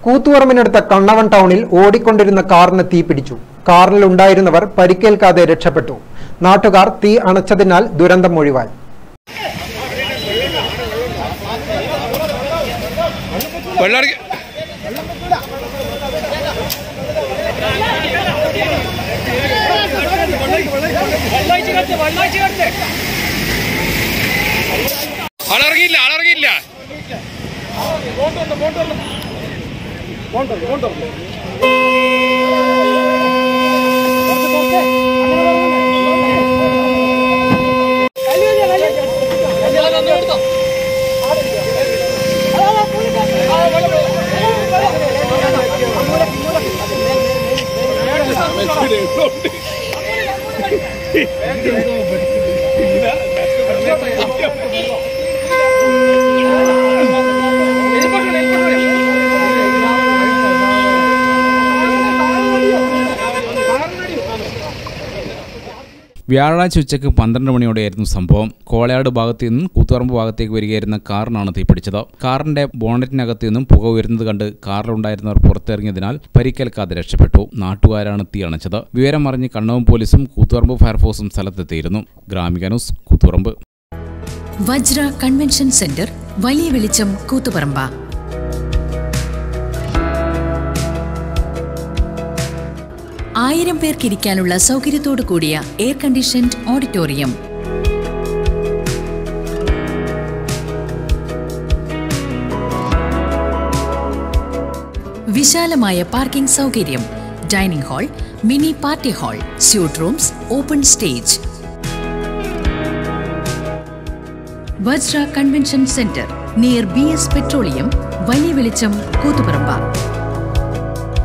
കൂത്തുപറമ്പിനടുത്ത കണ്ണവൻ ടൗണിൽ ഓടിക്കൊണ്ടിരുന്ന കാറിന് തീപിടിച്ചു കാറിൽ ഉണ്ടായിരുന്നവർ പരിക്കേൽക്കാതെ രക്ഷപ്പെട്ടു നാട്ടുകാർ തീ അണച്ചതിനാൽ ദുരന്തം ഒഴിവായി വെള്ളം ആളിറങ്ങിയില്ല ആളിറങ്ങിയില്ല വ്യാഴാഴ്ച ഉച്ചയ്ക്ക് പന്ത്രണ്ട് മണിയോടെയായിരുന്നു സംഭവം കോളയാട് ഭാഗത്തു നിന്നും കൂത്തുപറമ്പ് ഭാഗത്തേക്ക് വരികയായിരുന്ന കാറിനാണ് തീപിടിച്ചത് കാറിന്റെ ബോണറ്റിനകത്തു നിന്നും പുക ഉയരുന്നത് കണ്ട് കാറിലുണ്ടായിരുന്നവർ പുറത്തിറങ്ങിയതിനാൽ പരിക്കേൽക്കാതെ രക്ഷപ്പെട്ടു നാട്ടുകാരാണ് തീ അണച്ചത് വിവരം അറിഞ്ഞ് കണ്ണവും പോലീസും കൂത്തുപറമ്പ് ഫയർഫോഴ്സും സ്ഥലത്തെത്തിയിരുന്നു Gramika news Koothuparamba Vajra convention centre Valiya Velicham Koothuparamba ആയിരം പേർക്കിരിക്കാനുള്ള സൗകര്യത്തോടു കൂടിയ എയർ കണ്ടീഷൻഡ് ഓഡിറ്റോറിയം വിശാലമായ പാർക്കിംഗ് സൗകര്യം dining hall mini party hall suite rooms open stage Vajra convention centre near B S petroleum Valiya Velicham Koothuparamba